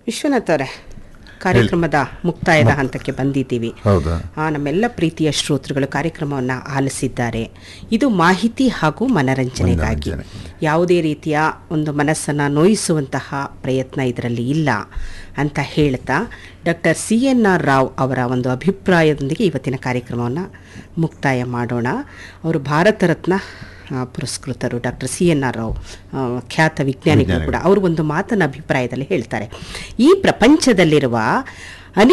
ವಿಶ್ವನಾಥ್ ಅವರೇ ಕಾರ್ಯಕ್ರಮದ ಮುಕ್ತಾಯದ ಹಂತಕ್ಕೆ ಬಂದಿದ್ದೀವಿ ಹೌದಾ ಆ, ನಮ್ಮೆಲ್ಲ ಪ್ರೀತಿಯ ಶ್ರೋತೃಗಳು ಕಾರ್ಯಕ್ರಮವನ್ನು ಆಲಿಸಿದ್ದಾರೆ ಇದು ಮಾಹಿತಿ ಹಾಗೂ ಮನರಂಜನೆಗಾಗಿ ಯಾವುದೇ ರೀತಿಯ ಒಂದು ಮನಸ್ಸನ್ನು ನೋಯಿಸುವಂತಹ ಪ್ರಯತ್ನ ಇದರಲ್ಲಿ ಇಲ್ಲ ಅಂತ ಹೇಳ್ತಾ doctor C N R Rao ಅವರ ಒಂದು ಅಭಿಪ್ರಾಯದೊಂದಿಗೆ ಇವತ್ತಿನ ಕಾರ್ಯಕ್ರಮವನ್ನು ಮುಕ್ತಾಯ ಮಾಡೋಣ ಅವರು ಭಾರತ ರತ್ನ ಆ, ಪುರಸ್ಕೃತರು doctor C N R Rao ಆ, ಖ್ಯಾತ ವಿಜ್ಞಾನಿಗಳು ಕೂಡ ಅವರು ಒಂದು ಮಾತನ್ನ ಅಭಿಪ್ರಾಯದಲ್ಲಿ ಹೇಳ್ತಾರೆ ಈ ಪ್ರಪಂಚದಲ್ಲಿರುವ